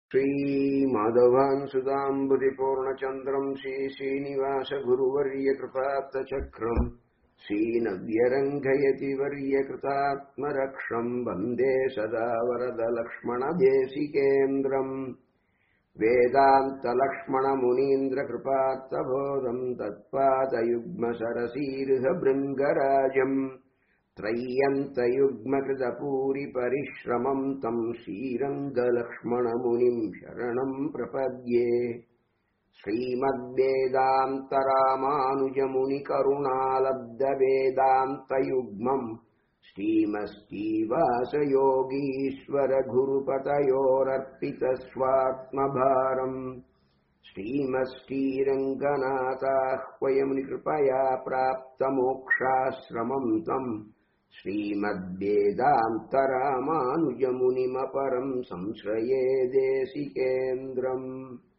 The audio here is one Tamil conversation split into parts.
श्रीमाधवान् सुधाम्बुधिपूर्णचन्द्रम् श्रीश्रीनिवासगुरुवर्यकृपात्तचक्रम् श्रीनव्यरङ्घयति वर्यकृतात्मरक्षम् वन्दे सदा वरदलक्ष्मणदेशिकेन्द्रम् वेदान्तलक्ष्मणमुनीन्द्रकृपात्तबोधम् तत्पादयुग्मसरसीर्हभृङ्गराजम् त्रय्यन्तयुग्मकृतपूरिपरिश्रमम् तम् श्रीरङ्गलक्ष्मणमुनिम् शरणम् प्रपद्ये श्रीमद्वेदान्तरामानुजमुनिकरुणालब्धवेदान्तयुग्मम् श्रीमश्रीवासयोगीश्वरगुरुपतयोरर्पितस्वात्मभारम् श्रीमश्रीरङ्गनाथाह्वयमुनिकृपया प्राप्तमोक्षाश्रमम् तम् श्रीमद्वेदान्तरामानुजमुनिमपरम् संश्रये देशिकेन्द्रम्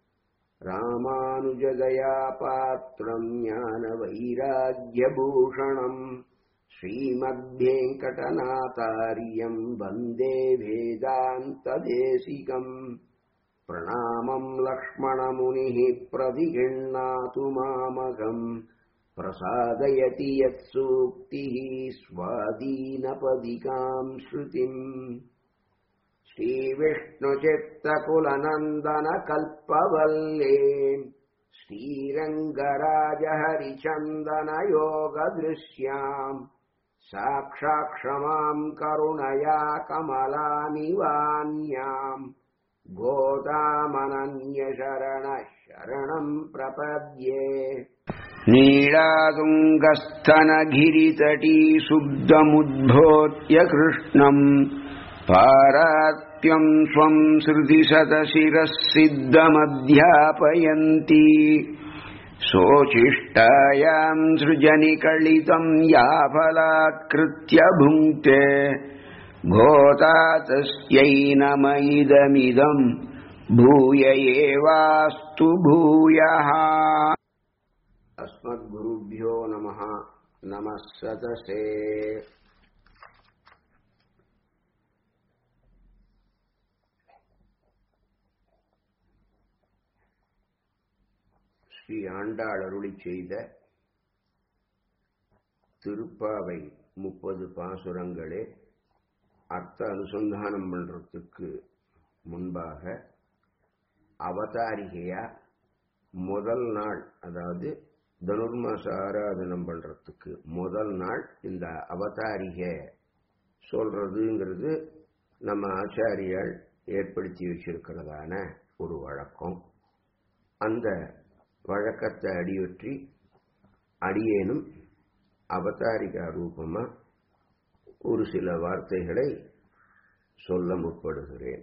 रामानुजदयापात्रम् ज्ञानवैराग्यभूषणम् श्रीमद्वेङ्कटनाथार्यम् वन्दे वेदान्तदेशिकम् प्रणामम् लक्ष्मणमुनिः प्रतिगृह्णातु मामकम् प्रसादयति यत्सूक्तिः स्वादीनपदिकाम् श्रुतिम् श्रीविष्णुचित्तकुलनन्दनकल्पवल्ले श्रीरङ्गराजहरिचन्दनयोगदृश्याम् साक्षाक्षमाम् करुणया कमलानिवान्याम् गोदामनन्यशरणः शरणम् प्रपद्ये नीलातुङ्गस्थनगिरितटी शुद्धमुद्भोत्य कृष्णम् पारात्यम् स्वम् श्रुतिशतशिरः सिद्धमध्यापयन्ती सोचिष्टायाम् सृजनिकलितम् याफलात्कृत्य भुङ्क्ते घोता तस्यै नम इदमिदम् भूय एवास्तु भूयः अस्मद्गुरुभ्यो नमः नमः सतसे ஸ்ரீ ஆண்டாள் அருளி செய்த திருப்பாவை முப்பது பாசுரங்களே அர்த்த அனுசந்தானம் பண்றதுக்கு முன்பாக அவதாரிகையா முதல் நாள் அதாவது தனுர்மாச ஆராதனம் பண்றதுக்கு முதல் நாள் இந்த அவதாரிக சொல்றதுங்கிறது நம்ம ஆச்சாரியால் ஏற்படுத்தி வச்சிருக்கிறதான ஒரு வழக்கம் அந்த வழக்கத்தை அடியொற்றி அடியேனும் அவதாரிகா ரூபமா ஒரு சில வார்த்தைகளை சொல்ல முற்படுகிறேன்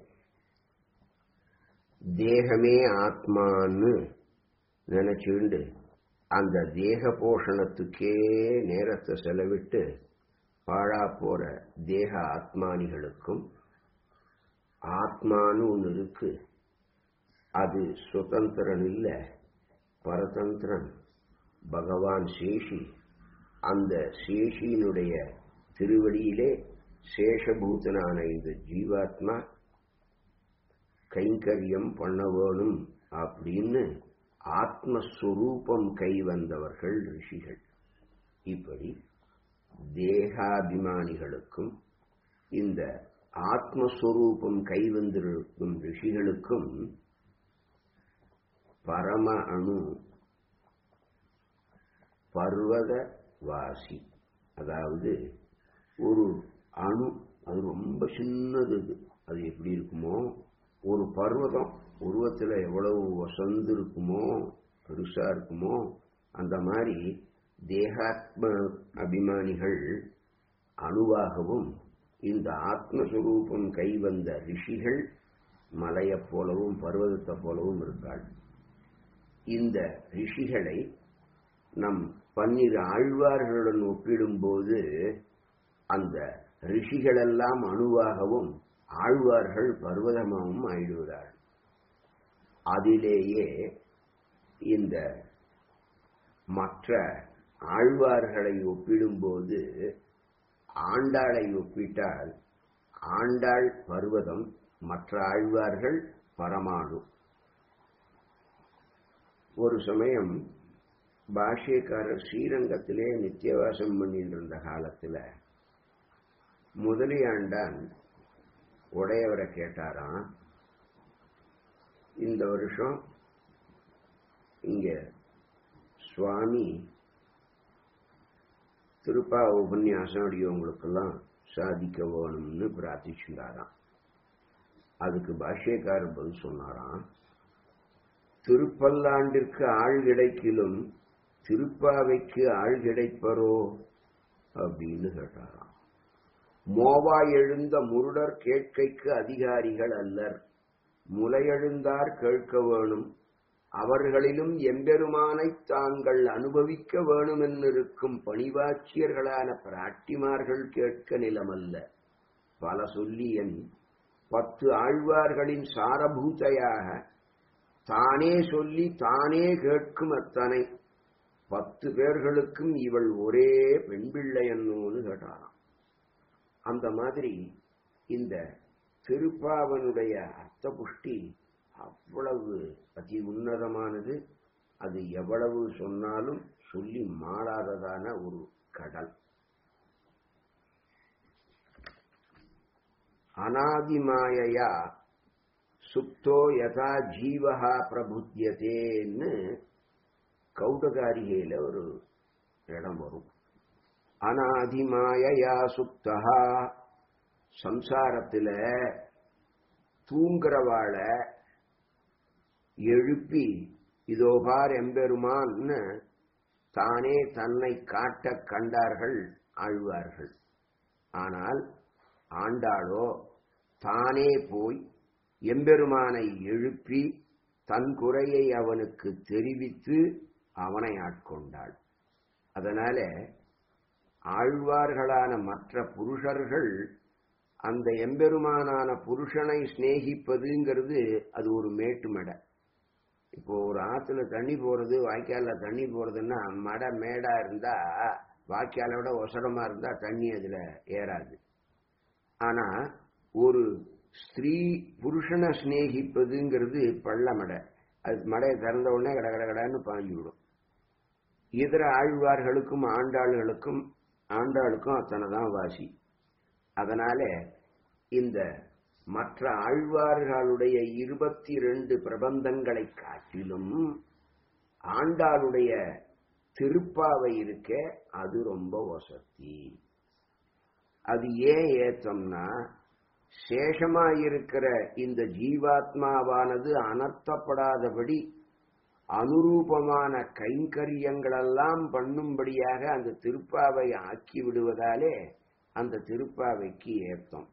தேகமே ஆத்மான்னு நினைச்சுண்டு அந்த தேக போஷணத்துக்கே நேரத்தை செலவிட்டு பாழா போற தேக ஆத்மானிகளுக்கும் ஆத்மான்னு ஒன்று இருக்கு அது சுதந்திரன் இல்லை பரதந்திரன் பகவான் சேஷி அந்த சேஷியினுடைய திருவடியிலே சேஷபூதனான இந்த ஜீவாத்மா கைங்கரியம் பண்ண வேணும் அப்படின்னு ஆத்மஸ்வரூபம் கை வந்தவர்கள் ரிஷிகள் இப்படி தேகாபிமானிகளுக்கும் இந்த ஆத்மஸ்வரூபம் கை வந்திருக்கும் ரிஷிகளுக்கும் பரம அணு பர்வத வாசி அதாவது ஒரு அணு அது ரொம்ப சின்னது அது எப்படி இருக்குமோ ஒரு பர்வதம் உருவத்தில் எவ்வளவு வசந்து இருக்குமோ பெருசா இருக்குமோ அந்த மாதிரி தேகாத்ம அபிமானிகள் அணுவாகவும் இந்த ஆத்மஸ்வரூபம் கைவந்த ரிஷிகள் மலையைப் போலவும் பர்வதத்தை போலவும் இருக்காள் இந்த ரிஷிகளை நம் பன்னிரு ஆழ்வார்களுடன் ஒப்பிடும்போது அந்த ரிஷிகளெல்லாம் அணுவாகவும் ஆழ்வார்கள் பர்வதமாகவும் ஆயிடுகிறார்கள் அதிலேயே இந்த மற்ற ஆழ்வார்களை ஒப்பிடும்போது ஆண்டாளை ஒப்பிட்டால் ஆண்டாள் பர்வதம் மற்ற ஆழ்வார்கள் பரமாணு ஒரு சமயம் பாஷ்யக்காரர் ஸ்ரீரங்கத்திலே நித்தியவாசம் பண்ணிட்டு இருந்த காலத்துல முதலியாண்டான் உடையவரை கேட்டாராம் இந்த வருஷம் இங்க சுவாமி திருப்பா உபன்யாசம் அடியவங்களுக்கெல்லாம் சாதிக்க வேணும்னு பிரார்த்திச்சுட்டாராம் அதுக்கு பாஷ்யக்காரர் பதில் சொன்னாராம் திருப்பல்லாண்டிற்கு ஆள் கிடைக்கிலும் திருப்பாவைக்கு ஆள் கிடைப்பரோ அப்படின்னு கேட்டாராம் மோவா எழுந்த முருடர் கேட்கைக்கு அதிகாரிகள் அல்லர் முலையெழுந்தார் கேட்க வேணும் அவர்களிலும் எம்பெருமானை தாங்கள் அனுபவிக்க வேணுமென்னிருக்கும் பணிவாச்சியர்களான பிராட்டிமார்கள் கேட்க நிலமல்ல பல சொல்லியன் பத்து ஆழ்வார்களின் சாரபூதையாக தானே சொல்லி தானே கேட்கும் அத்தனை பத்து பேர்களுக்கும் இவள் ஒரே பெண் பிள்ளை என்னோன்னு கேட்டாராம் அந்த மாதிரி இந்த திருப்பாவனுடைய அர்த்த புஷ்டி அவ்வளவு அதி உன்னதமானது அது எவ்வளவு சொன்னாலும் சொல்லி மாளாததான ஒரு கடல் அனாதிமாயையா சுப்தோ யதா ஜீவஹா பிரபுத்தியதேன்னு கௌடகாரிகையில ஒரு இடம் வரும் அனாதிமாயையா சுப்தா சம்சாரத்துல தூங்குறவாள எழுப்பி இதோ பார் எம்பெருமான்னு தானே தன்னை காட்ட கண்டார்கள் ஆழ்வார்கள் ஆனால் ஆண்டாளோ தானே போய் எம்பெருமானை எழுப்பி தன் குறையை அவனுக்கு தெரிவித்து அவனை ஆட்கொண்டாள் அதனால ஆழ்வார்களான மற்ற புருஷர்கள் அந்த எம்பெருமானான புருஷனை சிநேகிப்பதுங்கிறது அது ஒரு மேட்டு மடை இப்போ ஒரு ஆத்துல தண்ணி போறது வாய்க்கால்ல தண்ணி போறதுன்னா மடை மேடா இருந்தா வாய்க்காலை விட ஒசரமா இருந்தா தண்ணி அதுல ஏறாது ஆனா ஒரு ஸ்திரீ புருஷனை சிநேகிப்பதுங்கிறது பள்ள மடை அது மடையை திறந்த உடனே கட கட கடன்னு பாஞ்சு விடும் இதர ஆழ்வார்களுக்கும் ஆண்டாளுகளுக்கும் ஆண்டாளுக்கும் அத்தனை தான் வாசி அதனால இந்த மற்ற ஆழ்வார்களுடைய இருபத்தி ரெண்டு பிரபந்தங்களை காட்டிலும் ஆண்டாளுடைய திருப்பாவை இருக்க அது ரொம்ப வசதி அது ஏன் ஏத்தம்னா சேஷமா இருக்கிற இந்த ஜீவாத்மாவானது அனர்த்தப்படாதபடி அனுரூபமான கைங்கரியங்களெல்லாம் பண்ணும்படியாக அந்த திருப்பாவை ஆக்கி விடுவதாலே அந்த திருப்பாவைக்கு ஏத்தம்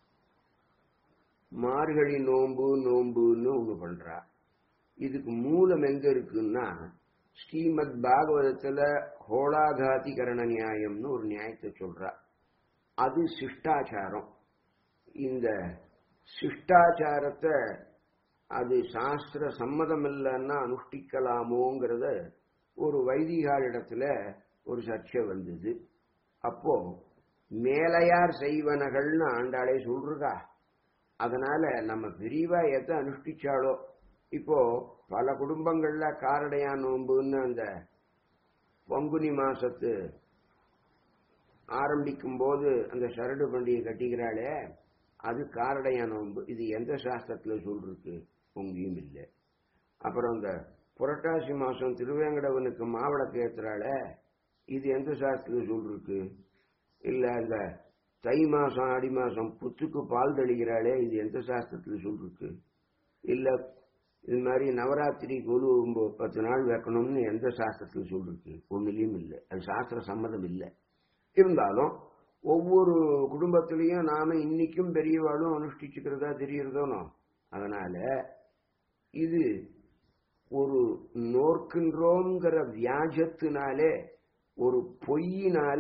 மார்கழி நோம்பு நோம்புன்னு ஒண்ணு பண்றா இதுக்கு மூலம் எங்க இருக்குன்னா ஸ்ரீமத் பாகவதத்துல ஹோளாகாதிகரண நியாயம்னு ஒரு நியாயத்தை சொல்றா அது சிஷ்டாச்சாரம் இந்த சிஷ்டாச்சாரத்தை அது சாஸ்திர சம்மதம் இல்லைன்னா அனுஷ்டிக்கலாமோங்கிறத ஒரு வைதிகாரிடத்துல ஒரு சர்ச்சை வந்தது அப்போ மேலையார் செய்வனகள்னு ஆண்டாளே சொல்றா அதனால நம்ம பெரியவா எதை அனுஷ்டிச்சாலோ இப்போ பல குடும்பங்கள்ல காரடையா நோம்புன்னு அந்த பங்குனி மாசத்து ஆரம்பிக்கும் போது அந்த சரடு பண்டிகை கட்டிக்கிறாளே அது காரடையா நோன்பு இது எந்த சாஸ்திரத்துல சொல்லிருக்கு பொங்கியும் இல்லை அப்புறம் இந்த புரட்டாசி மாசம் திருவேங்கடவனுக்கு மாவிளக்கு ஏத்துறாள இது எந்த சாஸ்திரத்துல சொல்லிருக்கு இல்ல இந்த தை மாசம் ஆடி மாசம் புத்துக்கு பால் தெளிக்கிறாளே இது எந்த சாஸ்திரத்துல சொல்லிருக்கு இல்ல இது மாதிரி நவராத்திரி குரு பத்து நாள் வைக்கணும்னு எந்த சாஸ்திரத்துல சொல்லிருக்கு ஒன்னுலயும் இல்லை அது சாஸ்திர சம்மதம் இல்லை இருந்தாலும் ஒவ்வொரு குடும்பத்திலையும் நாம இன்னைக்கும் பெரியவாளும் அனுஷ்டிச்சுக்கிறதா தெரியறதோனோ அதனால இது ஒரு நோர்க்கின்றோங்கிற வியாஜத்தினாலே ஒரு பொய்யினால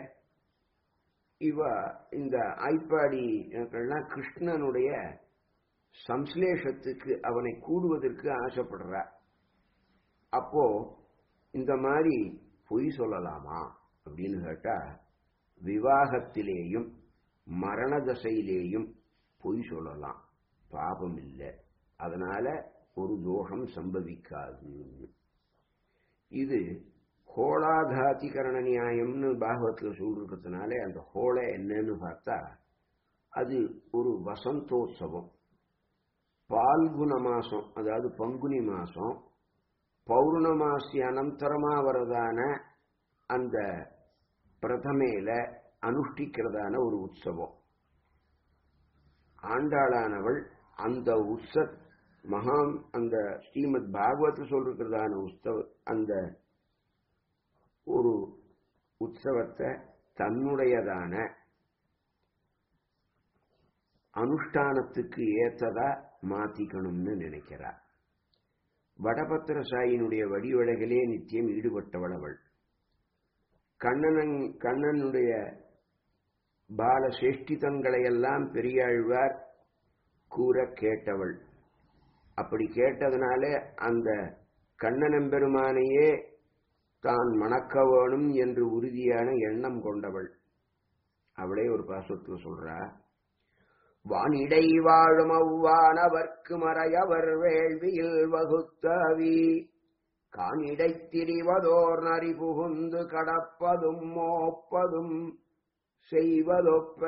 இவ இந்த ஐப்பாடிலாம் கிருஷ்ணனுடைய சம்ஸ்லேஷத்துக்கு அவனை கூடுவதற்கு ஆசைப்படுறா அப்போ இந்த மாதிரி பொய் சொல்லலாமா அப்படின்னு கேட்டா விவாகத்திலேயும் மரண தசையிலேயும் பொய் சொல்லலாம் பாபம் இல்லை அதனால ஒரு தோஷம் சம்பவிக்காது இது ஹோளாகாதிகரண நியாயம்னு பாகவத்தில் சொல்லிருக்கிறதுனால அந்த ஹோளை என்னன்னு பார்த்தா அது ஒரு வசந்தோத்சவம் பால்குண மாசம் அதாவது பங்குனி மாசம் பௌர்ணமாசி அனந்தரமா வரதான அந்த பிரதமையில அனுஷ்டிக்கிறதான ஒரு உற்சவம் ஆண்டாளானவள் அந்த உற்ச மகாம் அந்த ஸ்ரீமத் பாகவத் சொல்றதான உற்சவ அந்த ஒரு உற்சவத்தை தன்னுடையதான அனுஷ்டானத்துக்கு ஏத்ததா மாத்திக்கணும்னு நினைக்கிறார் வடபத்திர சாயினுடைய வடிவழகிலே நித்தியம் ஈடுபட்டவள் அவள் கண்ணனன் கண்ணனுடைய பால சேஷ்டிதங்களையெல்லாம் பெரியாழ்வார் கூற கேட்டவள் அப்படி கேட்டதுனால அந்த கண்ணனம்பெருமானையே தான் மணக்க வேணும் என்று உறுதியான எண்ணம் கொண்டவள் அவளே ஒரு பாசத்தில் சொல்றா வானிடை வாழும் அவ்வானவர்க்கு மறையவர் வேள்வியில் வகுத்தவி காணிடை திரிவதோர் நரி புகுந்து கடப்பதும் மோப்பதும் செய்வதொப்ப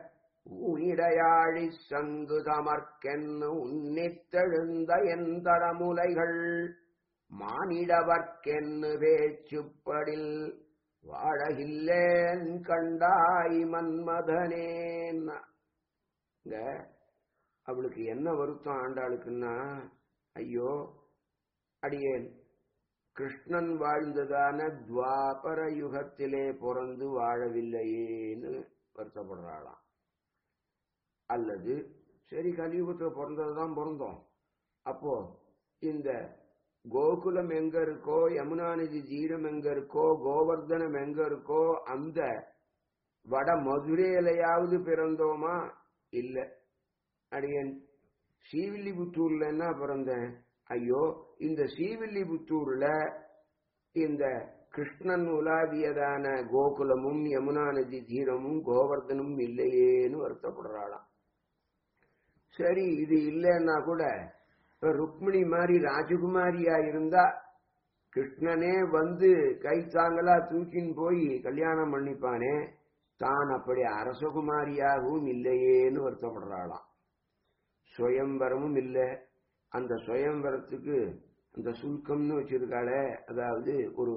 ஊனிடையாழி சங்கு தமர்க்கென்னு உன்னித்தெழுந்த என் தடமுலைகள் மானிடவர்க்கென்னு பேச்சுப்படில் வாழகில்லேன் கண்டாய் மன்மதனேன் இங்க அவளுக்கு என்ன வருத்தம் ஆண்டாளுக்குன்னா ஐயோ அடியேன் கிருஷ்ணன் வாழ்ந்ததான துவாபர யுகத்திலே பிறந்து வாழவில்லையேன்னு வருத்தப்படுறாளாம் அல்லது சரி கலியுகத்தில் பிறந்ததுதான் பிறந்தோம் அப்போ இந்த கோகுலம் எங்க இருக்கோ யமுனா நதி தீரம் எங்க இருக்கோ கோவர்தனம் எங்க இருக்கோ அந்த வட மதுரையிலையாவது பிறந்தோமா இல்ல அடியன் ஸ்ரீவில்லிபுத்தூர்ல என்ன பிறந்தேன் ஐயோ இந்த ஸ்ரீவில்லிபுத்தூர்ல இந்த கிருஷ்ணன் உலாவியதான கோகுலமும் யமுனா நதி தீரமும் கோவர்தனும் இல்லையேன்னு வருத்தப்படுறாளாம் சரி இது இல்லைன்னா கூட இப்ப ருக்மிணி மாதிரி ராஜகுமாரியா இருந்தா கிருஷ்ணனே வந்து கை தாங்களா தூக்கின்னு போய் கல்யாணம் பண்ணிப்பானே தான் அப்படி அரசகுமாரியாகவும் இல்லையேன்னு வருத்தப்படுறாளாம் சுயம்பரமும் இல்லை அந்த சுயம்பரத்துக்கு அந்த சுல்கம்னு வச்சிருக்காளே அதாவது ஒரு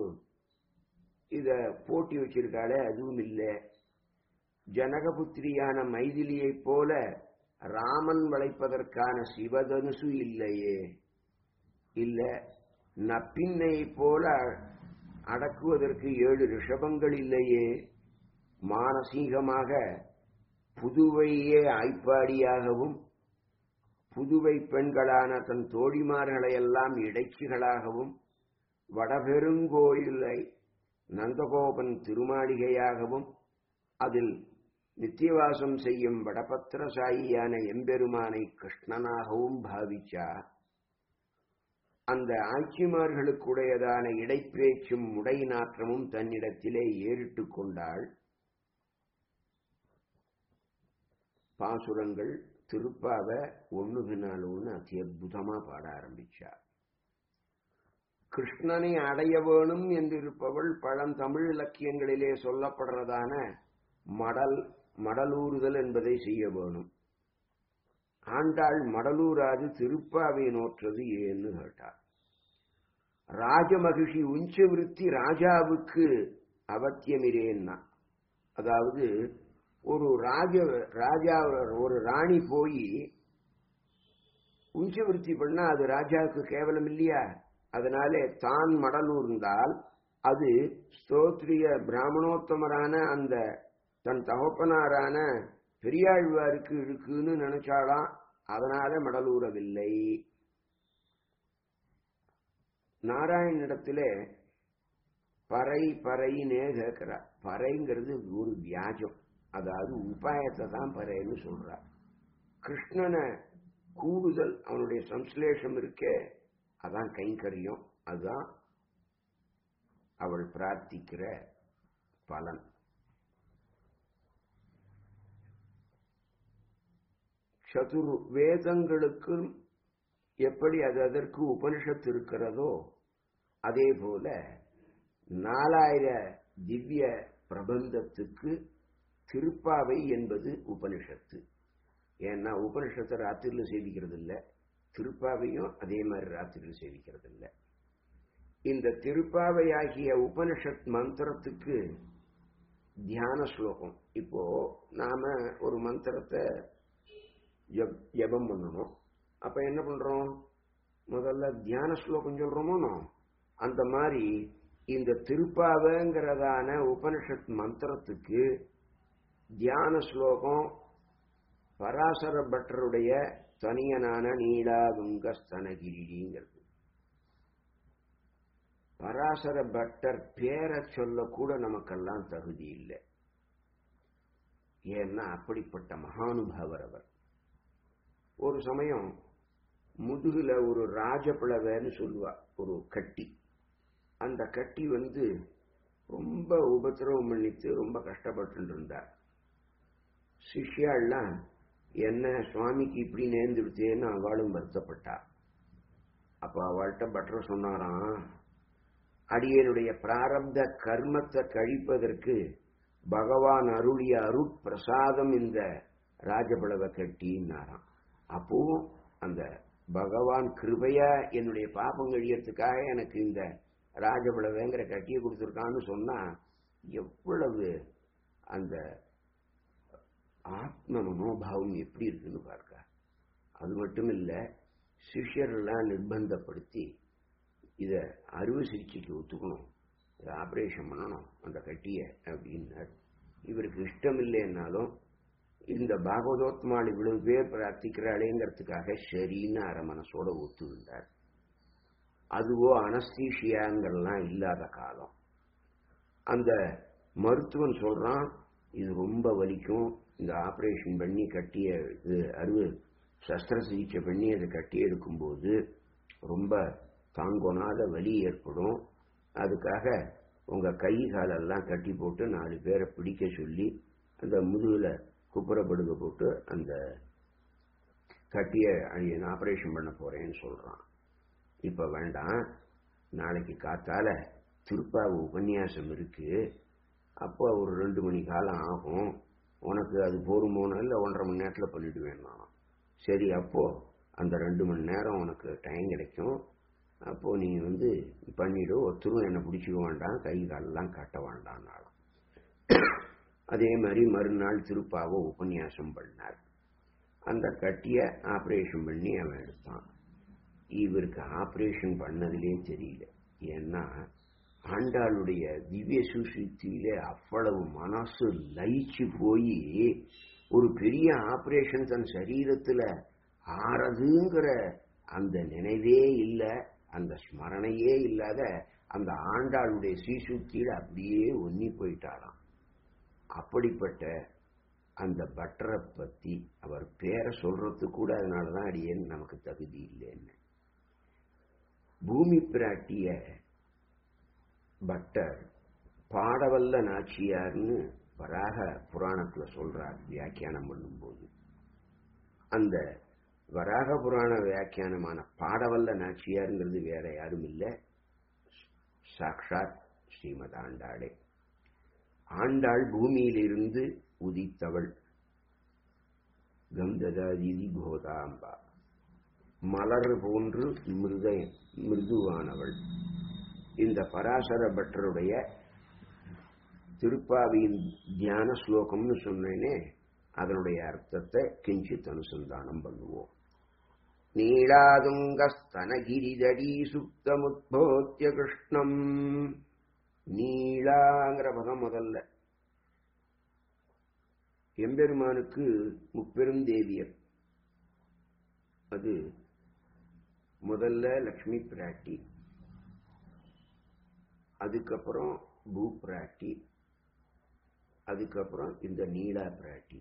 இத போட்டி வச்சிருக்காளே அதுவும் இல்லை ஜனகபுத்திரியான மைதிலியைப் போல ராமன் வளைப்பதற்கான சிவதனுசு இல்லையே இல்ல நப்பின்னை போல அடக்குவதற்கு ஏழு ரிஷபங்கள் இல்லையே மானசீகமாக புதுவையே ஆய்ப்பாடியாகவும் புதுவை பெண்களான தன் தோழிமார்களையெல்லாம் இடைச்சிகளாகவும் வடபெருங்கோயிலை நந்தகோபன் திருமாளிகையாகவும் அதில் நித்தியவாசம் செய்யும் வடபத்திரசாயியான எம்பெருமானை கிருஷ்ணனாகவும் பாவிச்சார் அந்த ஆட்சிமார்களுக்குடையதான இடைப்பேச்சும் உடை நாற்றமும் தன்னிடத்திலே ஏறிட்டு கொண்டாள் பாசுரங்கள் திருப்பாவ ஒண்ணு பின்னால் ஒண்ணு அதி அற்புதமா பாட ஆரம்பிச்சார் கிருஷ்ணனை அடைய வேணும் என்று இருப்பவள் பழந்தமிழ் இலக்கியங்களிலே சொல்லப்படுறதான மடல் மடலூறுதல் என்பதை செய்ய வேணும் ஆண்டாள் மடலூராது திருப்பாவை நோற்றது ஏன்னு கேட்டார் ராஜமகிஷி உஞ்ச விருத்தி ராஜாவுக்கு அவத்தியமிரேன்னா அதாவது ஒரு ராஜ ராஜா ஒரு ராணி போய் உஞ்ச விருத்தி பண்ணா அது ராஜாவுக்கு கேவலம் இல்லையா அதனாலே தான் மடலூர்ந்தால் அது ஸ்தோத்ரிய பிராமணோத்தமரான அந்த தன் தகப்பனாரான பெரியாழ்வாருக்கு இருக்குன்னு நினைச்சாலாம் அதனால மடலூரவில்லை நாராயணிடத்திலே பறை பறைன்னே கேட்கிறார் பறைங்கிறது ஒரு வியாஜம் அதாவது உபாயத்தை தான் பறைன்னு சொல்றார் கிருஷ்ணனை கூடுதல் அவனுடைய சம்ஸ்லேஷம் இருக்கே அதான் கைங்கரியம் அதுதான் அவள் பிரார்த்திக்கிற பலன் சதுரு வேதங்களுக்கும் எப்படி அது அதற்கு உபனிஷத்து இருக்கிறதோ அதே போல நாலாயிர திவ்ய பிரபந்தத்துக்கு திருப்பாவை என்பது உபனிஷத்து ஏன்னா உபனிஷத்தை ராத்திரியில் சேவிக்கிறது இல்லை திருப்பாவையும் அதே மாதிரி ராத்திரியில் சேவிக்கிறது இல்லை இந்த திருப்பாவை ஆகிய உபனிஷத் மந்திரத்துக்கு தியான ஸ்லோகம் இப்போ நாம ஒரு மந்திரத்தை ஜபம் பண்ணணும் அப்ப என்ன பண்றோம் முதல்ல தியான ஸ்லோகம் சொல்றோமோ அந்த மாதிரி இந்த திருப்பாவங்கிறதான உபனிஷத் மந்திரத்துக்கு தியான ஸ்லோகம் பராசர பட்டருடைய தனியனான நீலாதுங்க ஸ்தனகிரிங்கிறது பராசர பட்டர் பேரை சொல்ல கூட நமக்கெல்லாம் தகுதி இல்லை ஏன்னா அப்படிப்பட்ட மகானுபாவர் அவர் ஒரு சமயம் முதுகுல ஒரு ராஜபிளவைன்னு சொல்லுவா ஒரு கட்டி அந்த கட்டி வந்து ரொம்ப உபத்திரவம் பண்ணித்து ரொம்ப கஷ்டப்பட்டு இருந்தார் சிஷ்யாள்லாம் என்ன சுவாமிக்கு இப்படி நேர்ந்துடுத்தேன்னு அவளும் வருத்தப்பட்டா அப்ப அவள்கிட்ட பட்டர் சொன்னாராம் அடியனுடைய பிராரப்த கர்மத்தை கழிப்பதற்கு பகவான் அருளிய அருட்பிரசாதம் இந்த ராஜபலவ கட்டின்னாராம் அப்பவும் அந்த பகவான் கிருபையா என்னுடைய பாப்பம் கழியறதுக்காக எனக்கு இந்த ராஜபலவேங்கிற கட்டியை கொடுத்துருக்கான்னு சொன்னா எவ்வளவு அந்த ஆத்ம மனோபாவம் எப்படி இருக்குன்னு பார்க்க அது மட்டும் இல்ல சிஷ்யரெல்லாம் நிர்பந்தப்படுத்தி இத அறுவை சிகிச்சைக்கு ஒத்துக்கணும் இதை ஆபரேஷன் பண்ணணும் அந்த கட்டிய அப்படின்னார் இவருக்கு இஷ்டம் இல்லைன்னாலும் இந்த பாகவதோத்மாள் இவ்வளவு பேர் பிரார்த்திக்கிறாளேங்கிறதுக்காக சரின்னு அரை மனசோட ஒத்துவிட்டார் அதுவோ அனஸ்தீஷியாங்கெல்லாம் இல்லாத காலம் அந்த மருத்துவன் சொல்றான் இது ரொம்ப வலிக்கும் இந்த ஆபரேஷன் பண்ணி கட்டிய இது அறுவை சஸ்திர சிகிச்சை பண்ணி அதை கட்டி எடுக்கும்போது ரொம்ப தாங்கொணாத வலி ஏற்படும் அதுக்காக உங்க கை காலெல்லாம் கட்டி போட்டு நாலு பேரை பிடிக்க சொல்லி அந்த முதுகுல குப்புறப்படுக்க போட்டு அந்த கட்டிய ஆபரேஷன் பண்ண போறேன்னு சொல்றான் இப்ப வேண்டாம் நாளைக்கு காத்தால திருப்பாவு உபன்யாசம் இருக்கு அப்போ ஒரு ரெண்டு மணி காலம் ஆகும் உனக்கு அது போருமோனோ இல்லை ஒன்றரை மணி நேரத்தில் பண்ணிடுவேன் நான் சரி அப்போ அந்த ரெண்டு மணி நேரம் உனக்கு டைம் கிடைக்கும் அப்போ நீ வந்து பண்ணிடு ஒருத்தரும் என்னை பிடிச்சிக்க வேண்டாம் கை காலெல்லாம் கட்ட வேண்டாம்னாலும் அதே மாதிரி மறுநாள் திருப்பாவை உபன்யாசம் பண்ணார் அந்த கட்டிய ஆபரேஷன் பண்ணி அவன் எடுத்தான் இவருக்கு ஆபரேஷன் பண்ணதுலே தெரியல ஏன்னா ஆண்டாளுடைய திவ்ய சுசுத்தியிலே அவ்வளவு மனசு லயிச்சு போய் ஒரு பெரிய ஆபரேஷன் தன் சரீரத்துல ஆறதுங்கிற அந்த நினைவே இல்லை அந்த ஸ்மரணையே இல்லாத அந்த ஆண்டாளுடைய சீசுத்தியில அப்படியே ஒன்னி போயிட்டாராம் அப்படிப்பட்ட அந்த பட்டரை பத்தி அவர் பேரை சொல்றது கூட அதனாலதான் அடியேன்னு நமக்கு தகுதி இல்லைன்னு பூமி பிராட்டிய பட்டர் பாடவல்ல நாச்சியார்னு வராக புராணத்துல சொல்றார் வியாக்கியானம் பண்ணும்போது அந்த வராக புராண வியாக்கியானமான பாடவல்ல நாச்சியாருங்கிறது வேற யாரும் இல்லை சாக்ஷாத் ஸ்ரீமத் ஆண்டாளே ஆண்டாள் பூமியிலிருந்து உதித்தவள் கந்ததாதிதி கோதாம்பா மலர் போன்று மிருத மிருதுவானவள் இந்த பராசர பட்டருடைய திருப்பாவியின் தியான ஸ்லோகம்னு சொன்னேனே அதனுடைய அர்த்தத்தை கிஞ்சித் அனுசந்தானம் பண்ணுவோம் நீளாதுங்கஸ்தனகிரிதடி சுப்தமுத்போத்திய கிருஷ்ணம் நீளாங்கிற பதம் முதல்ல எம்பெருமானுக்கு முப்பெருந்தேவியர் அது முதல்ல லக்ஷ்மி பிராட்டி அதுக்கப்புறம் பூ பிராட்டி அதுக்கப்புறம் இந்த நீலா பிராட்டி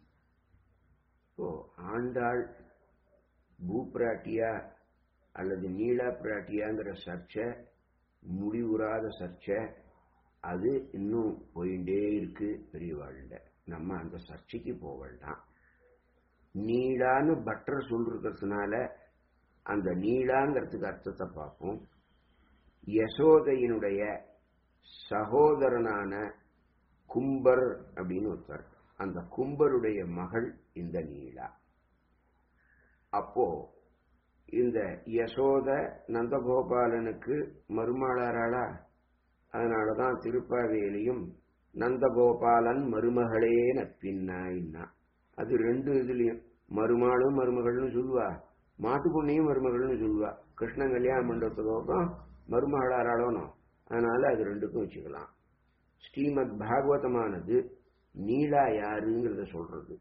ஓ ஆண்டாள் பூ பிராட்டியா அல்லது நீலா பிராட்டியாங்கிற சர்ச்சை முடிவுறாத சர்ச்சை அது இன்னும் போயிட்டே இருக்கு பெரியவாழ்ல நம்ம அந்த சர்ச்சைக்கு போக வேண்டாம் நீடான்னு பட்டர் சொல்றதுனால அந்த நீளாங்கிறதுக்கு அர்த்தத்தை பார்ப்போம் யசோதையினுடைய சகோதரனான கும்பர் அப்படின்னு ஒருத்தர் அந்த கும்பருடைய மகள் இந்த நீலா அப்போ இந்த யசோத நந்தகோபாலனுக்கு மருமளாராளா அதனாலதான் திருப்பாவேலியும் நந்தகோபாலன் மருமகளே நப்பின்னாயின்னா அது ரெண்டு இதுலயும் மருமாளும் மருமகள்னு சொல்லுவா மாட்டு பொண்ணையும் மருமகள்னு சொல்லுவா கிருஷ்ணன் கல்யாணம் பண்றதுக்கோக்கம் மருமகளாராளணும் அதனால அது ரெண்டுக்கும் வச்சுக்கலாம் ஸ்ரீமத் பாகவதமானது நீலா யாருங்கிறத சொல்றது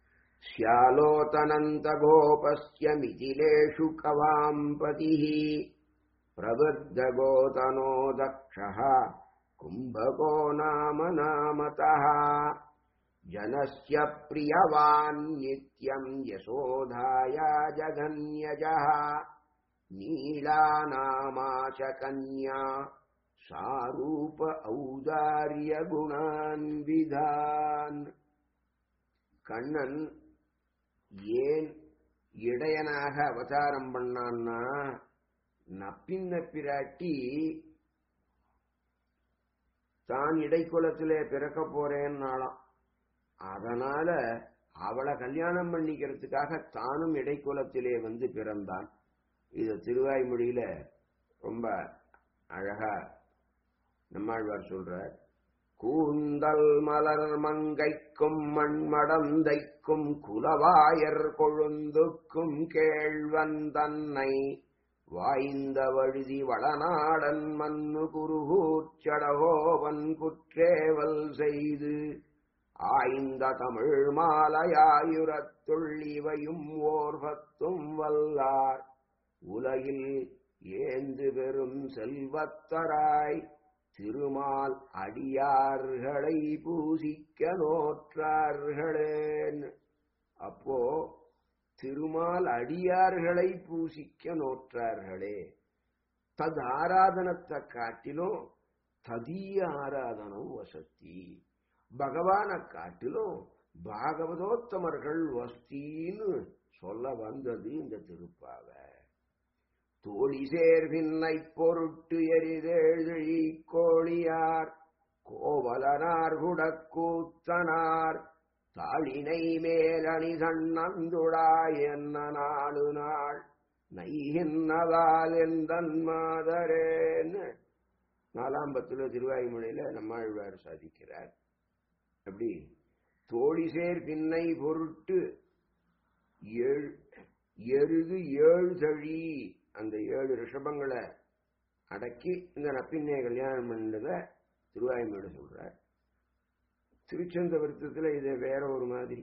श्यालोतनन्तगोपस्य मिथिलेषु कवाम्पतिः प्रवृद्धगोतनो दक्षः कुम्भको नाम नामतः जनस्य प्रियवान् नित्यम् यशोधाया जगन्यजः नीला नामा च कन्या सारूप औदार्यगुणान् विधान् கண்ணன் ஏன் இடையனாக அவதாரம் பண்ணான்னா நப்பின்ன பிராட்டி தான் இடைக்குலத்திலே பிறக்க போறேன்னாலாம் அதனால அவளை கல்யாணம் பண்ணிக்கிறதுக்காக தானும் இடைக்குலத்திலே வந்து பிறந்தான் இது திருவாய்மொழியில ரொம்ப அழகா நம்மாழ்வார் சொல்றார் கூந்தல் மலர் மங்கைக்கும் மண்மடந்தைக்கும் குலவாயர் கொழுந்துக்கும் கேழ்வன் தன்னை வாய்ந்த வழுதி வளநாடன் மண்ணு குருகூச்சடகோவன் குற்றேவல் செய்து ஆய்ந்த தமிழ் மாலையாயுரத்துள் இவையும் ஓர்பத்தும் வல்லார் உலகில் ஏந்து பெறும் செல்வத்தராய் திருமால் அடியார்களை பூசிக்க நோற்றார்களேன் அப்போ திருமால் அடியார்களை பூசிக்க நோற்றார்களே தது ஆராதனத்தை காட்டிலும் ததீய ஆராதனம் வசத்தி பகவானை காட்டிலும் பாகவதோத்தமர்கள் வஸ்தின்னு சொல்ல வந்தது இந்த திருப்பாவை தோழி சேர்பின்னை பொருட்டு எரிதெழுழி கோழியார் கோவலனார் குடக்கூத்தனார் தாளினை மேலணி சண்ணந்துழாய் என்ன நாடு நாள் நைகின்னதால் எந்தன் மாதரேன்னு நாலாம் பத்துல திருவாய்மொழியில நம்மாழ்வார் சாதிக்கிறார் அப்படி தோழி சேர் பின்னை பொருட்டு ஏழு எருது ஏழு தழி அந்த ஏழு ரிஷபங்களை அடக்கி இந்த நப்பின்னைய கல்யாணம் பண்ணத திருவாய்மொழி சொல்றார் திருச்சந்த விருத்தத்துல இது வேற ஒரு மாதிரி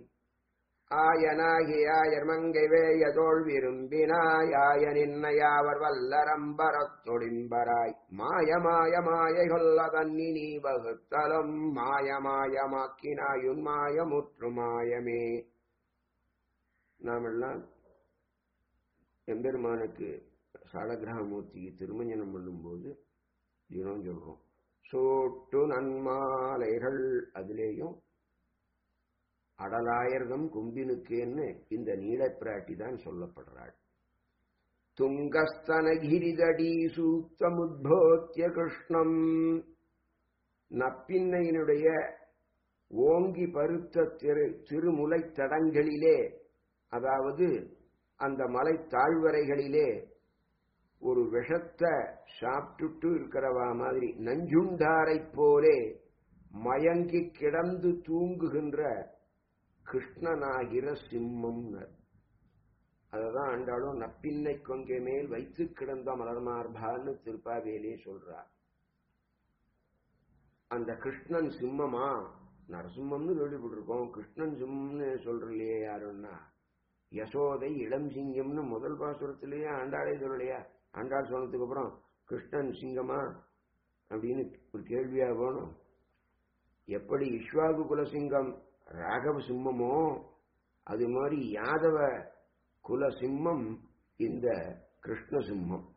ஆயனாகியாயர் மங்கை வேயதோள் விரும்பினாய் ஆயனின்னையாவர் வல்லரம்பரத்தொடிம்பராய் மாய மாய மாயை கொல்ல தன்னி நீ வகுத்தலும் மாய மாயமாக்கினாயுன் மாயமுற்று மாயமே நாமெல்லாம் எம்பெருமானுக்கு சாலகிரகமூர்த்திக்கு திருமஞ்சனம் பண்ணும்போது தினம் சொல்றோம் சோட்டு நன்மாலைகள் அதிலேயும் அடலாயர்தம் கும்பினுக்கேன்னு இந்த நீலப்பிராட்டி தான் சொல்லப்படுறாள் துங்கஸ்தனகிரிதடி சூக்தமுத்போத்திய கிருஷ்ணம் நப்பின்னையினுடைய ஓங்கி பருத்த திரு திருமுலை தடங்களிலே அதாவது அந்த மலை தாழ்வரைகளிலே ஒரு விஷத்தை சாப்பிட்டுட்டு இருக்கிறவா மாதிரி நஞ்சுண்டாரை போலே மயங்கி கிடந்து தூங்குகின்ற கிருஷ்ணனாகிற சிம்மம்னர் அததான் ஆண்டாலும் நப்பின்னை கொங்கை மேல் வைத்து கிடந்த மலர்மார்பான்னு திருப்பாவேலே சொல்றார் அந்த கிருஷ்ணன் சிம்மமா நரசிம்மம்னு கேள்விப்பட்டிருக்கோம் கிருஷ்ணன் சிம்மம்னு சொல்றலையே யாருன்னா யசோதை இளம் சிங்கம்னு முதல் பாசுரத்திலேயே ஆண்டாளே சொல்லலையா ஆண்டாள் சொன்னதுக்கு அப்புறம் கிருஷ்ணன் சிங்கமா அப்படின்னு ஒரு கேள்வியா வேணும் எப்படி இஸ்வாகு குலசிங்கம் ராகவ சிம்மமோ அது மாதிரி யாதவ குல சிம்மம் இந்த கிருஷ்ண சிம்மம்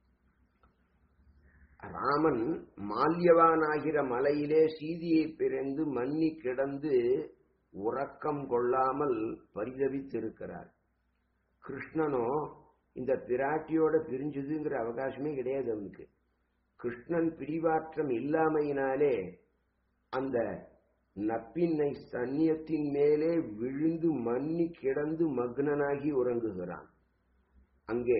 ராமன் மால்யவானாகிற மலையிலே சீதியை பிறந்து மன்னி கிடந்து உறக்கம் கொள்ளாமல் பரிதவித்திருக்கிறார் கிருஷ்ணனோ இந்த பிராட்டியோட பிரிஞ்சுதுங்கிற அவகாசமே கிடையாது அவனுக்கு கிருஷ்ணன் பிரிவாற்றம் இல்லாமையினாலே அந்த நப்பின்னை சன்னியத்தின் மேலே விழுந்து மன்னி கிடந்து மக்னனாகி உறங்குகிறான் அங்கே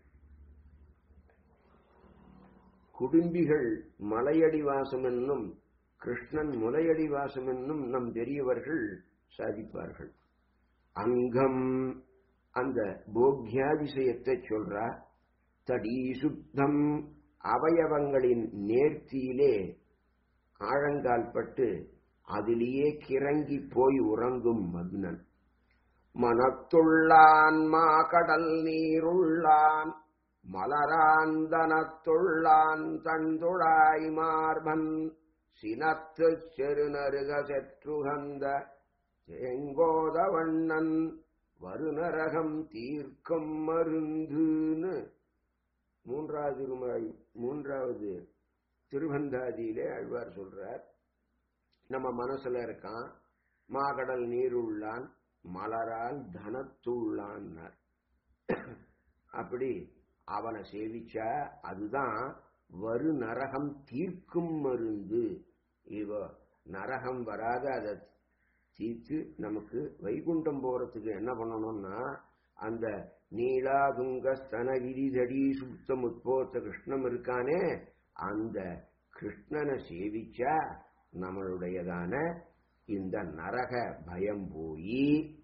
குடும்பிகள் மலையடி வாசம் என்னும் கிருஷ்ணன் முலையடி வாசம் என்னும் நம் பெரியவர்கள் சாதிப்பார்கள் அங்கம் அந்த போக்யா விஷயத்தை சொல்றா தடி சுத்தம் அவயவங்களின் நேர்த்தியிலே ஆழங்கால் பட்டு அதிலேயே கிறங்கி போய் உறங்கும் மக்னன் மனத்துள்ளான் மாகடல் நீருள்ளான் மலராந்தனத்துள்ளான் தந்துழாய் மார்பன் சினத்து செருநருக செற்றுகந்த தேங்கோத வண்ணன் வருநரகம் தீர்க்கும் மருந்துன்னு மூன்றாவது திருமாய் மூன்றாவது திருவந்தாதியிலே ஆழ்வார் சொல்றார் நம்ம மனசுல இருக்கான் மாகடல் நீருள்ளான் மலரால் தனத்துள்ளான்னார் அப்படி அவனை சேவிச்சா அதுதான் வரு நரகம் தீர்க்கும் மருந்து இவ நரகம் வராத அதை தீர்த்து நமக்கு வைகுண்டம் போறதுக்கு என்ன பண்ணணும்னா அந்த நீலாதுங்க ஸ்தனகிரிதடி சுத்த முற்போத்த கிருஷ்ணம் இருக்கானே அந்த கிருஷ்ணனை சேவிச்சா நம்மளுடையதான இந்த நரக பயம் போய்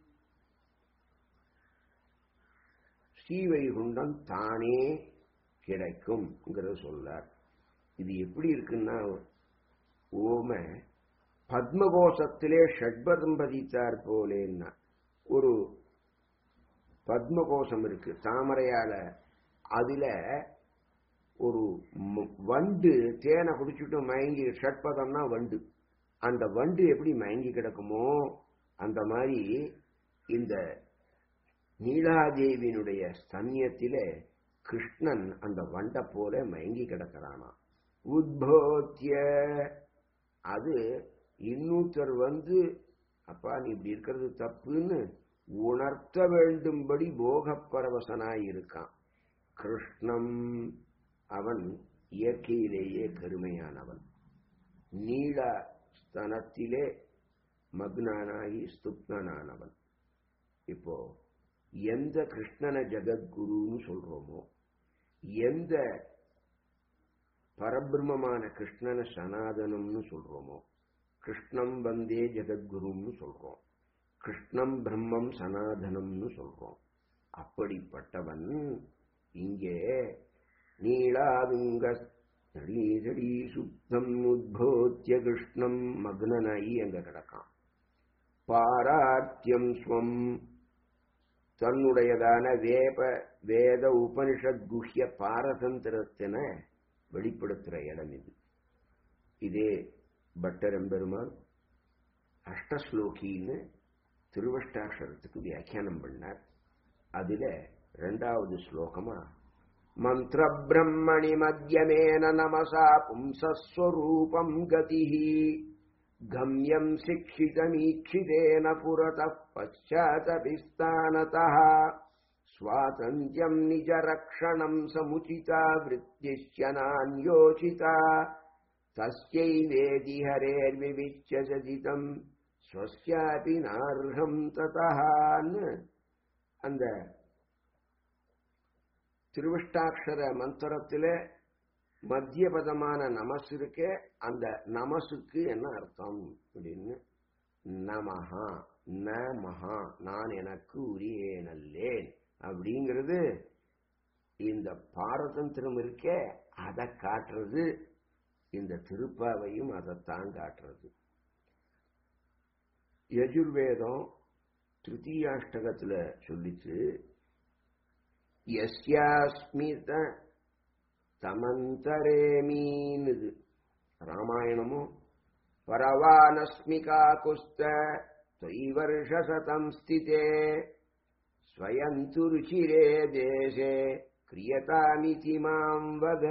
ஸ்ரீவைகுண்டம் தானே கிடைக்கும் சொல்லார் இது எப்படி இருக்குன்னா ஓம பத்மகோஷத்திலே ஷட்பதம் பதித்தார் போலேன்னா ஒரு பத்மகோஷம் இருக்கு தாமரையால அதுல ஒரு வண்டு தேனை குடிச்சுட்டு மயங்கி ஷட்பதம்னா வண்டு அந்த வண்டு எப்படி மயங்கி கிடக்குமோ அந்த மாதிரி இந்த நீலாதேவியினுடைய ஸ்தன்யத்திலே கிருஷ்ணன் அந்த வண்டை போல மயங்கி கிடக்கிறானா உத்போத்திய அது இன்னொருத்தர் வந்து அப்பா நீ இப்படி இருக்கிறது தப்புன்னு உணர்த்த வேண்டும்படி போகப்பரவசனாய் இருக்கான் கிருஷ்ணம் அவன் இயற்கையிலேயே கருமையானவன் நீல ஸ்தனத்திலே மக்னானாகி ஸ்துப்னானவன் இப்போ எந்த கிருஷ்ணனை ஜெகத்குருன்னு சொல்றோமோ எந்த பரபிரம்மமான கிருஷ்ணனை சனாதனம்னு சொல்றோமோ கிருஷ்ணம் வந்தே ஜெகத்குருன்னு சொல்றோம் கிருஷ்ணம் பிரம்மம் சனாதனம்னு சொல்றோம் அப்படிப்பட்டவன் இங்கே நீளாதுங்க நடீசடி சுத்தம் உத்போத்திய கிருஷ்ணம் மக்னனாயி அங்க கிடக்கான் பாராத்தியம் ஸ்வம் தன்னுடையதான வேப வேத உபனிஷத் குஹ்ய பாரதந்திரத்தின வெளிப்படுத்துற இடம் இது இதே பட்டரெம்பெருமான் அஷ்டஸ்லோகின்னு திருவஷ்டாட்சரத்துக்கு வியாக்கியானம் பண்ணார் அதுல ரெண்டாவது ஸ்லோகமா மந்திர பிரம்மணி மத்தியமேன நமசா பும்சஸ்வரூபம் கதிஹி गम्यम् शिक्षितमीक्षितेन पुरतः पश्चातभिस्तानतः स्वातन्त्र्यम् निजरक्षणम् समुचिता वृत्तिश्च नान्योचिता तस्यैवेदि हरेर्विविच्य सदितम् स्वस्यापि नार्हम् ततः அந்த திருவிஷ்டாட்சர மந்திரத்திலே மத்திய பதமான நமஸ் இருக்கே அந்த நமசுக்கு என்ன அர்த்தம் அப்படின்னு நமஹா நமஹா நான் எனக்கு உரியேனல்லேன் அப்படிங்கிறது இந்த பாரதந்திரம் இருக்கே அதை காட்டுறது இந்த திருப்பாவையும் அதைத்தான் காட்டுறது யஜுர்வேதம் திருத்தீயாஷ்டகத்துல சொல்லிச்சு எஸ்யாஸ்மித தமந்தரேமீனுது ராமாயணமும் பரவானஸ்மிகா குஸ்த தொய்வர்ஷசதம் ஸ்திதே ஸ்வயந்து ருச்சிரே தேசே கிரியதாமிதி மாம் வத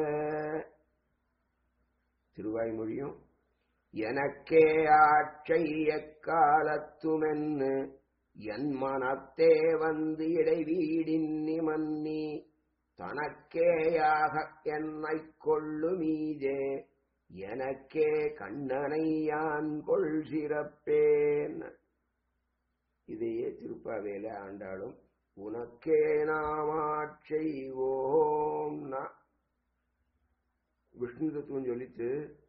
திருவாய்மொழியும் எனக்கே ஆட்சை எக்காலத்துமென்னு என் மனத்தே வந்து இடைவீடின் நிமன்னி தனக்கேயாக என்னை கொள்ளுமீதே எனக்கே கண்ணனை யான் கொள் சிறப்பேன் இதையே திருப்பாவேல ஆண்டாலும் உனக்கே நாமாட்செய்வோம்னா விஷ்ணு தத்துவம் சொல்லித்து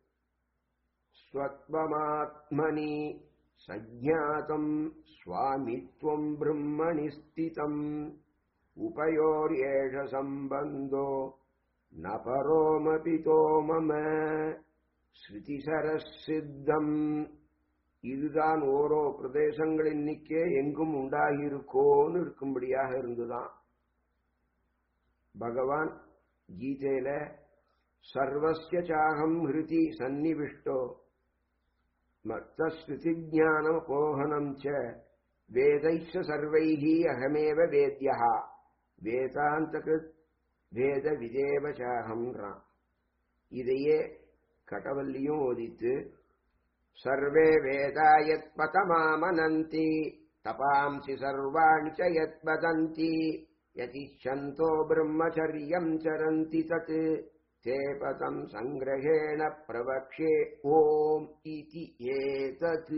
ஸ்வத்வமாத்மனி சஜாதம் ஸ்வாமித்வம் பிரம்மணி ஸ்திதம் உபயோர்யேஷ சம்பந்தோ ந பரோமபிதோ மம ஸ்ருதிசரசித்தம் இதுதான் ஓரோ பிரதேசங்கள் எண்ணிக்கே எங்கும் உண்டாகியிருக்கோன்னு இருக்கும்படியாக இருந்துதான் பகவான் கீதையில சர்வசிய சாகம் ஹிருதி சந்நிவிஷ்டோ மத்தஸ்ருதி ஜானம் கோஹனம் ச வேதைச்ச சர்வைஹி அகமேவ வேத்யா வேதாந்தகிருத் வேத விதேவ சாகம்ன்றான் இதையே கடவல்லியும் ஓதித்து சர்வே வேதா யத் பதமாமனந்தி தபாம்சி சர்வாணி ச யத் வதந்தி யதிஷந்தோ பிரம்மச்சரியம் சரந்தி தத் தே பதம் சங்கிரகேண பிரவக்ஷே ஓம் இதி ஏதத்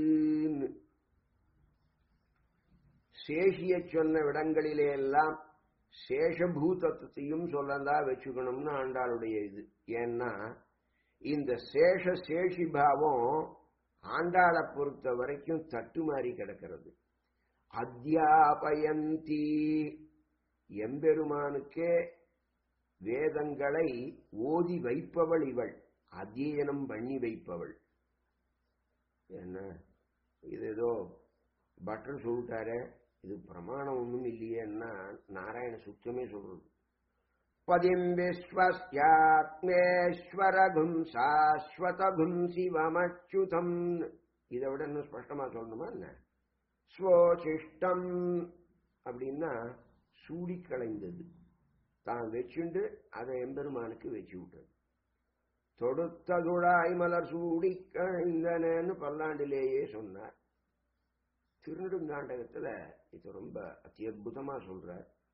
சேஷிய சொன்ன இடங்களிலே எல்லாம் சேஷபூதத்தையும் சொல்லந்தா வச்சுக்கணும்னு ஆண்டாளுடைய இது ஏன்னா இந்த சேஷ சேஷி பாவம் ஆண்டாளை பொறுத்த வரைக்கும் தட்டுமாறி கிடக்கிறது அத்தியாபயந்தி எம்பெருமானுக்கே வேதங்களை ஓதி வைப்பவள் இவள் அத்தியனம் பண்ணி வைப்பவள் என்ன இது ஏதோ பட்டர் சொல்லிட்டாரே இது பிரமாணம் ஒன்றும் இல்லையேன்னா நாராயண சுத்தமே சொல்றது பதிம் விஸ்வஸ்யாத்மேஸ்வரகும் சாஸ்வதகும் சிவமச்சுதம் இதை விட இன்னும் ஸ்பஷ்டமா சொல்லணுமா என்ன ஸ்வோசிஷ்டம் அப்படின்னா சூடி களைந்தது தான் வச்சுண்டு அதை எம்பெருமானுக்கு வச்சு விட்டது தொடுத்ததுடாய் மலர் சூடி கழிந்தனன்னு பல்லாண்டிலேயே சொன்னார் திருநெடுங்காண்டகத்துல இது ரொம்ப அத்தியுதமா சொல்ற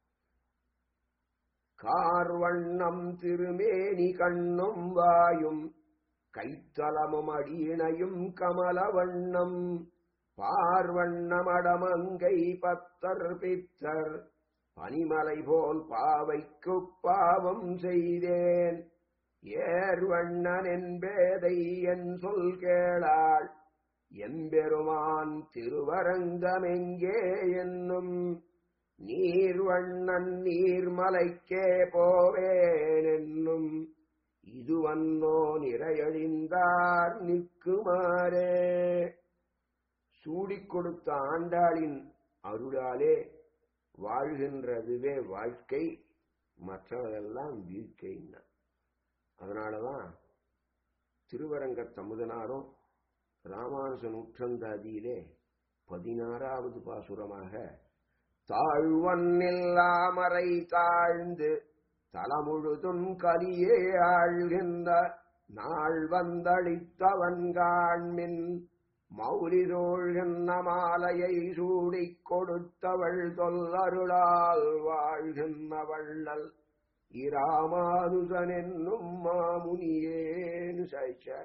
கார்வண்ணம் திருமேனி கண்ணும் வாயும் கைத்தலமும் அடியினையும் கமல வண்ணம் பார்வண்ணமடமங்கை பத்தர் பித்தர் பனிமலை போல் பாவைக்கு பாவம் செய்தேன் ஏர்வண்ணன் என்பேதை என் சொல் கேளாள் எம்பெருமான் திருவரங்கமெங்கே என்னும் நீர்வண்ணன் நீர்மலைக்கே போவேன் என்னும் இதுவன்னோ நிறையழிந்தார் நிற்குமாறே சூடிக் கொடுத்த ஆண்டாளின் அருளாலே வாழ்கின்றதுவே வாழ்க்கை மற்றவரெல்லாம் வீழ்க்கைன்னா அதனாலதான் திருவரங்க தமுதனாரும் ராமானுஜ நூற்றந்தாதியிலே பதினாறாவது பாசுரமாக தாழ்வன்னில்லாமறை தாழ்ந்து தலமுழுதும் கலியே ஆழ்கின்ற நாள் வந்தளித்தவன் காண்மின் மௌலிதோழ்கின்ற மாலையை சூடிக் கொடுத்தவள் தொல்லருளால் வாழ்கின்ற வள்ளல் இராமானுஜன் என்னும் மாமுனியேனு சாய்ச்சார்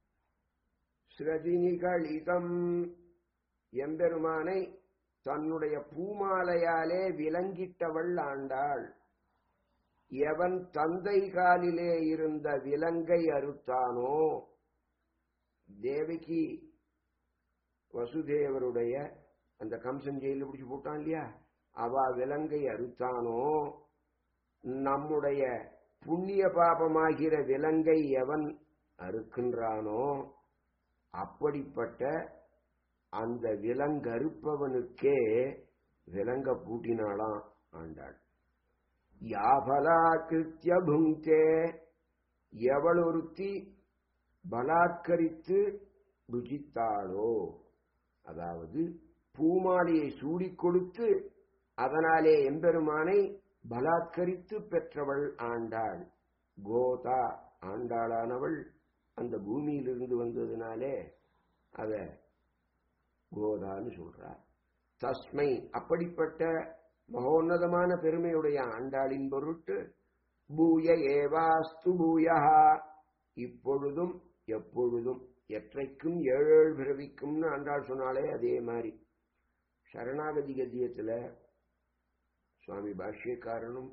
ஸ்ரதினிகளிதம் எம்பெருமானை தன்னுடைய பூமாலையாலே விலங்கிட்டவள் ஆண்டாள் எவன் தந்தை காலிலே இருந்த விலங்கை அறுத்தானோ தேவகி வசுதேவருடைய அந்த கம்சன் ஜெயில பிடிச்சு போட்டான் இல்லையா அவ விலங்கை அறுத்தானோ நம்முடைய புண்ணிய பாபமாகிற விலங்கை எவன் அறுக்கின்றானோ அப்படிப்பட்ட அந்த விலங்கறுப்பவனுக்கே விலங்க பூட்டினாளாம் ஆண்டாள் யாபலா கிருத்திய புங்கே எவள் ஒருத்தி பலாத்கரித்து புஜித்தாளோ அதாவது பூமாலையை சூடிக் கொடுத்து அதனாலே எம்பெருமானை பலாத்கரித்து பெற்றவள் ஆண்டாள் கோதா ஆண்டாளானவள் அந்த பூமியிலிருந்து வந்ததுனாலே அத கோதான்னு சொல்றார் தஸ்மை அப்படிப்பட்ட மகோன்னதமான பெருமையுடைய ஆண்டாளின் பொருட்டு பூய ஏவாஸ்து பூயா இப்பொழுதும் எப்பொழுதும் எற்றைக்கும் ஏழேழு பிறவிக்கும்னு ஆண்டாள் சொன்னாலே அதே மாதிரி சரணாகதி கத்தியத்துல சுவாமி பாஷ்யக்காரனும்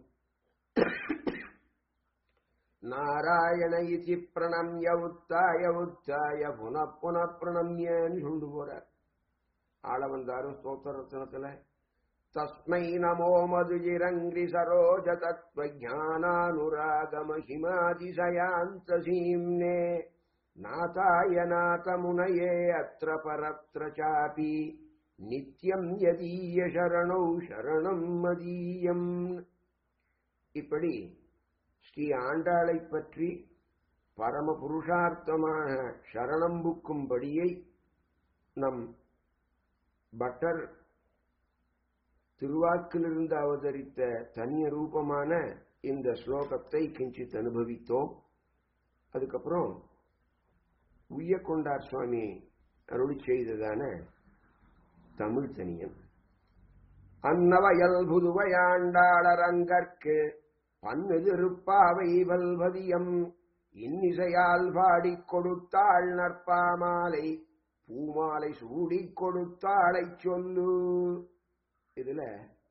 நாராயண இதி பிரணம்ய உத்தாய உத்தாய புன புன பிரணம்யன்னு சொல்லிட்டு போறார் ஆள வந்தாரும் ஸ்தோத்திர ரத்னத்துல தஸ்மை நமோ மதுஜிரங்கிரி சரோஜ தத்வ ஜானானுராக மகிமாதிசயாந்த சீம்னே நாதாய நாதமுனயே அத்திர பரத்ர சாபி நித்யம் யதீய சரணௌ சரணம் மதீயம் இப்படி ஸ்ரீ ஆண்டாளை பற்றி பரம புருஷார்த்தமான சரணம் புக்கும்படியை நம் பட்டர் திருவாக்கிலிருந்து அவதரித்த தனிய ரூபமான இந்த ஸ்லோகத்தை கிஞ்சித் அனுபவித்தோம் அதுக்கப்புறம் உய்யக்கொண்டார் சுவாமி அருளி செய்ததான தமிழ் தனியன் அன்னவயல் புதுவையாண்டாளரங்கற்கு பன்னெதிருப்பாவை வல்வதியம் இன்னிசையால் பாடிக் கொடுத்தாள் நற்பாமாலை பூமாலை சூடிக் கொடுத்தாளை சொல்லு இதுல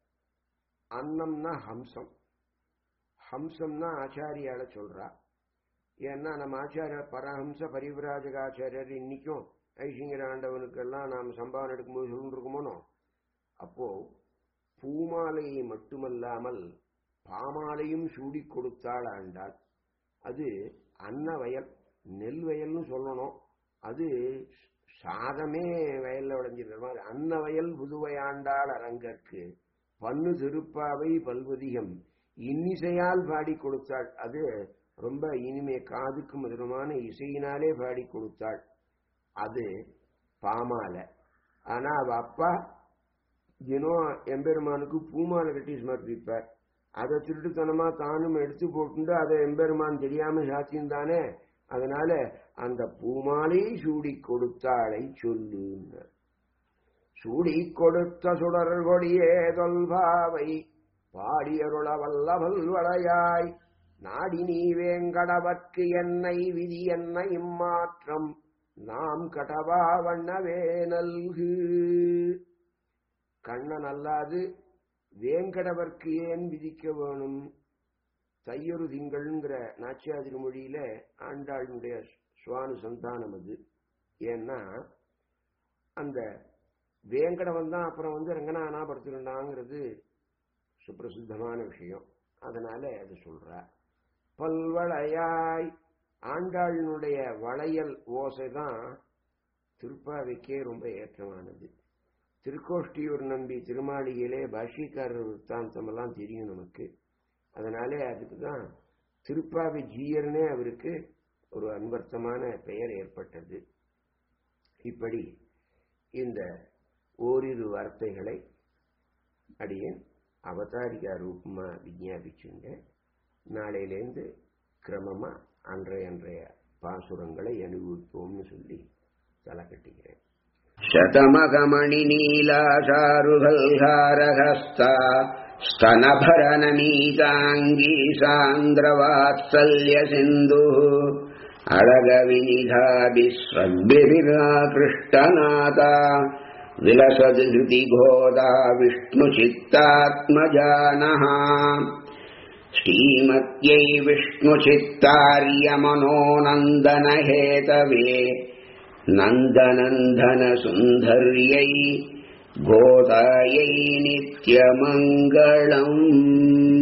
அன்னம்னா ஹம்சம் ஹம்சம்னா ஆச்சாரியால சொல்றா ஏன்னா நம்ம ஆச்சாரிய பரஹம்ச பரிவிராஜகாச்சாரியர் இன்னைக்கும் ஐசிங்கர ஆண்டவனுக்கெல்லாம் நாம் சம்பாவனை எடுக்கும்போது சொல்லிருக்குமோனோ அப்போ பூமாலையை மட்டுமல்லாமல் பாமாலையும் சூடி கொடுத்தாள் ஆண்டாள் அது அன்ன வயல் நெல் வயல்னு சொல்லணும் அது சாதமே வயல்ல விளைஞ்சிருக்கிற மாதிரி அன்ன வயல் புதுவையாண்டாள் அரங்கற்கு பன்னு திருப்பாவை பல்வதிகம் இன்னிசையால் பாடி கொடுத்தாள் அது ரொம்ப இனிமே காதுக்கு மதுரமான இசையினாலே பாடி கொடுத்தாள் அது பாமாலை ஆனா அவ அப்பா தினம் எம்பெருமானுக்கு பூமாலை கட்டி சமர்ப்பிப்பார் அதை திருட்டுத்தனமா தானும் எடுத்து போட்டு அதை எம்பெருமான் தெரியாம சாத்தியம் தானே அதனால அந்த பூமாலையை சூடி கொடுத்தாளை சொல்லு சூடி கொடுத்த சுடர் கொடியே தொல்பாவை பாடியருள வல்லவல் வளையாய் நாடி நீ வேங்கடவற்கு என்னை விதி என்ன இம்மாற்றம் நாம் கடவா வண்ணவே நல்கு கண்ணன் அல்லாது வேங்கடவர்க்கு ஏன் விதிக்க வேணும் தையொரு திங்கள்ங்கிற நாச்சியாதிரி மொழியில ஆண்டாளுடைய சுவானு சந்தானம் அது ஏன்னா அந்த வேங்கடவன் தான் அப்புறம் வந்து ரங்கநாதனா படுத்துக்கிட்டாங்கிறது சுப்பிரசித்தமான விஷயம் அதனால அது சொல்ற பல்வளையாய் ஆண்டாளினுடைய வளையல் ஓசை தான் திருப்பாவைக்கே ரொம்ப ஏற்றமானது திருக்கோஷ்டியூர் நம்பி திருமாளிகையிலே பாஷிக்காரர் விற்த்தாந்தம் எல்லாம் தெரியும் நமக்கு அதனாலே அதுக்கு தான் திருப்பாவை ஜீயர்னே அவருக்கு ஒரு அன்பர்த்தமான பெயர் ஏற்பட்டது இப்படி இந்த ஓரிரு வார்த்தைகளை அடியேன் அவதாரிகா ரூபமா விஜாபிச்சுங்க நாளையிலேருந்து கிரமமா அன்றைய அன்றைய பாசுரங்களை அனுபவிப்போம்னு சொல்லி தலை கட்டிக்கிறேன் शतमकमणिनीलाचारुगल्हारहस्ता स्तनभरनमीताङ्गी सान्द्रवात्सल्यसिन्धुः अडगविनिधाभिस्वग्भिराकृष्टनादा विलसति धृतिघोदा विष्णुचित्तात्मजानः श्रीमत्यै विष्णुचित्तार्यमनोनन्दनहेतवे नन्दनन्दनसुन्दर्यै गोदायै नित्यमङ्गलम्